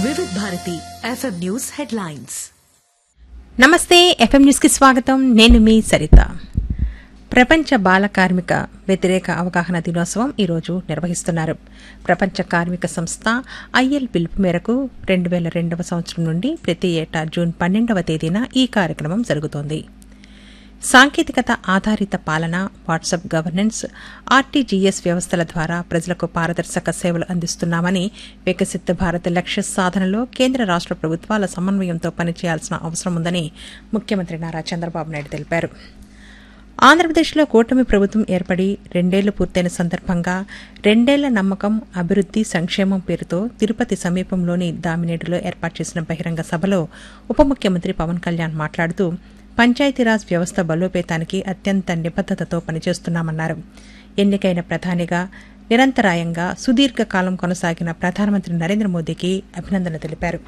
వివిధ Bharati FM news headlines నమస్తే FM న్యూస్కి స్వాగతం నేను మీ సరిత ప్రపంచ బాల కార్మిక వ్యతిరేక అవగాహన దినోత్సవం ఈరోజు నిర్వహిస్తున్నారు ప్రపంచ కార్మిక సంస్థ ఐఎల్ పిలుపు మేరకు రెండు వేల రెండవ సంవత్సరం నుండి ప్రతి ఏటా జూన్ పన్నెండవ తేదీన ఈ కార్యక్రమం జరుగుతోంది సాంకేతికత ఆధారిత పాలన వాట్సాప్ గవర్నెన్స్ ఆర్టీజీఎస్ వ్యవస్థల ద్వారా ప్రజలకు పారదర్శక సేవలు అందిస్తున్నామని వికసిత్ భారత్ లక్ష్య సాధనలో కేంద్ర రాష్ట్ర ప్రభుత్వాల సమన్వయంతో పనిచేయాల్సిన అవసరం ఉందని ముఖ్యమంత్రి నారా చంద్రబాబు నాయుడు తెలిపారు ఆంధ్రప్రదేశ్లో కూటమి ప్రభుత్వం ఏర్పడి రెండేళ్లు పూర్తయిన సందర్భంగా రెండేళ్ల నమ్మకం అభివృద్ది సంక్షేమం పేరుతో తిరుపతి సమీపంలోని దామినేడులో ఏర్పాటు చేసిన బహిరంగ సభలో ఉప ముఖ్యమంత్రి పవన్ కళ్యాణ్ మాట్లాడుతూ పంచాయతీరాజ్ వ్యవస్థ బలోపేతానికి అత్యంత నిబద్దతతో పనిచేస్తున్నామన్నారు ఎన్నికైన ప్రధానిగా నిరంతరాయంగా సుదీర్ఘకాలం కొనసాగిన ప్రధానమంత్రి నరేంద్ర మోదీకి అభినందన తెలిపారు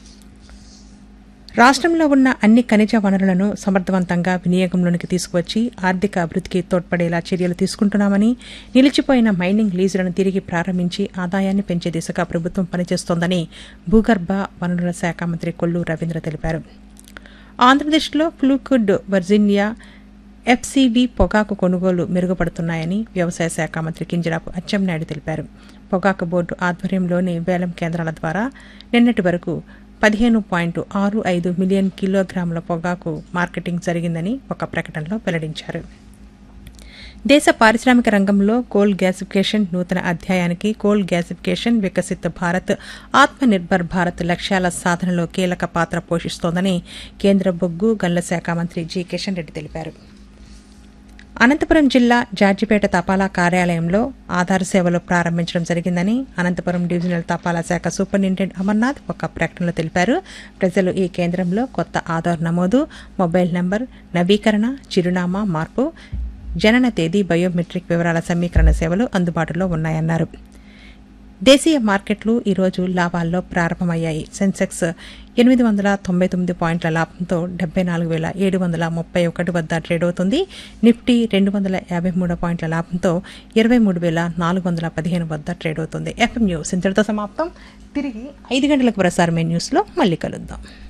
రాష్ట్రంలో ఉన్న అన్ని ఖనిజ వనరులను సమర్థవంతంగా వినియోగంలోనికి తీసుకువచ్చి ఆర్థిక అభివృద్ధికి తోడ్పడేలా చర్యలు తీసుకుంటున్నామని నిలిచిపోయిన మైనింగ్ లీజులను తిరిగి ప్రారంభించి ఆదాయాన్ని పెంచే దిశగా ప్రభుత్వం పనిచేస్తోందని భూగర్భ వనరుల శాఖ మంత్రి కొల్లు రవీంద్ర తెలిపారు ఆంధ్రప్రదేశ్లో ఫ్లూకుడ్ వర్జీనియా ఎఫ్సీవీ పొగాకు కొనుగోలు మెరుగుపడుతున్నాయని వ్యవసాయ శాఖ మంత్రి కింజరాపు అచ్చెన్నాయుడు తెలిపారు పొగాకు బోర్డు ఆధ్వర్యంలోని వేలం కేంద్రాల ద్వారా నిన్నటి వరకు పదిహేను పాయింట్ ఆరు ఐదు మిలియన్ కిలోగ్రాముల పొగాకు మార్కెటింగ్ జరిగిందని ఒక ప్రకటనలో వెల్లడించారు దేశ పారిశ్రామిక రంగంలో కోల్ గ్యాసిఫికేషన్ నూతన అధ్యాయానికి కోల్ గ్యాసిఫికేషన్ వికసిత్ భారత్ ఆత్మ నిర్భర్ భారత్ లక్ష్యాల సాధనలో కీలక పాత్ర పోషిస్తోందని కేంద్ర బొగ్గు గన్ల శాఖ మంత్రి జి కిషన్ రెడ్డి తెలిపారు అనంతపురం జిల్లా జార్జిపేట తపాలా కార్యాలయంలో ఆధార్ సేవలు ప్రారంభించడం జరిగిందని అనంతపురం డివిజనల్ తపాలా శాఖ సూపరింటెండెంట్ అమర్నాథ్ ఒక ప్రకటనలో తెలిపారు ప్రజలు ఈ కేంద్రంలో కొత్త ఆధార్ నమోదు మొబైల్ నంబర్ నవీకరణ చిరునామా మార్పు జనన తేదీ బయోమెట్రిక్ వివరాల సమీకరణ సేవలు అందుబాటులో ఉన్నాయన్నారు దేశీయ మార్కెట్లు ఈరోజు లాభాల్లో ప్రారంభమయ్యాయి సెన్సెక్స్ ఎనిమిది వందల తొంభై తొమ్మిది పాయింట్ల లాభంతో డెబ్బై నాలుగు వేల ఏడు వందల ముప్పై ఒకటి వద్ద ట్రేడ్ అవుతుంది నిఫ్టీ రెండు వందల యాభై మూడు పాయింట్ల లాభంతో ఇరవై మూడు వేల నాలుగు వందల పదిహేను వద్ద ట్రేడ్ అవుతుంది ఎఫ్ఎం న్యూస్ ఇంతటితో సమాప్తం తిరిగి ఐదు గంటలకు ప్రసారమే న్యూస్లో మళ్ళీ కలుద్దాం